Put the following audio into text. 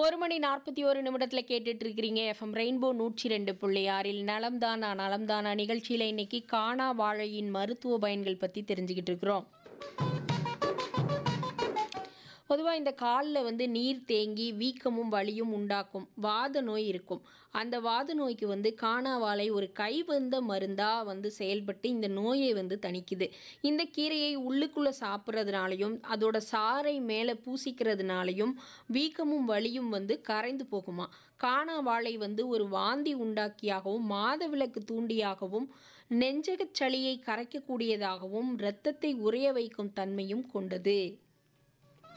ஒரு மணி நாற்பத்தி ஒரு நிமிடத்தில் கேட்டுட்டு இருக்கிறீங்க எஃப்எம் ரெயின்போ நூற்றி ரெண்டு புள்ளி ஆறில் நலம்தானா நலம்தானா நிகழ்ச்சியில் இன்னைக்கு காணா வாழையின் மருத்துவ பயன்கள் பற்றி தெரிஞ்சுக்கிட்டு இருக்கிறோம் பொதுவாக இந்த காலில் வந்து நீர் தேங்கி வீக்கமும் வலியும் உண்டாக்கும் வாத நோய் இருக்கும் அந்த வாத நோய்க்கு வந்து காணாவாழை ஒரு கைவந்த மருந்தாக வந்து செயல்பட்டு இந்த நோயை வந்து தணிக்குது இந்த கீரையை உள்ளுக்குள்ளே சாப்பிட்றதுனாலையும் அதோட சாறை மேலே பூசிக்கிறதுனாலையும் வீக்கமும் வலியும் வந்து கரைந்து போகுமா காணாவாழை வந்து ஒரு வாந்தி உண்டாக்கியாகவும் மாதவிலக்கு தூண்டியாகவும் நெஞ்சகச் சளியை கரைக்கக்கூடியதாகவும் இரத்தத்தை உறைய வைக்கும் தன்மையும் கொண்டது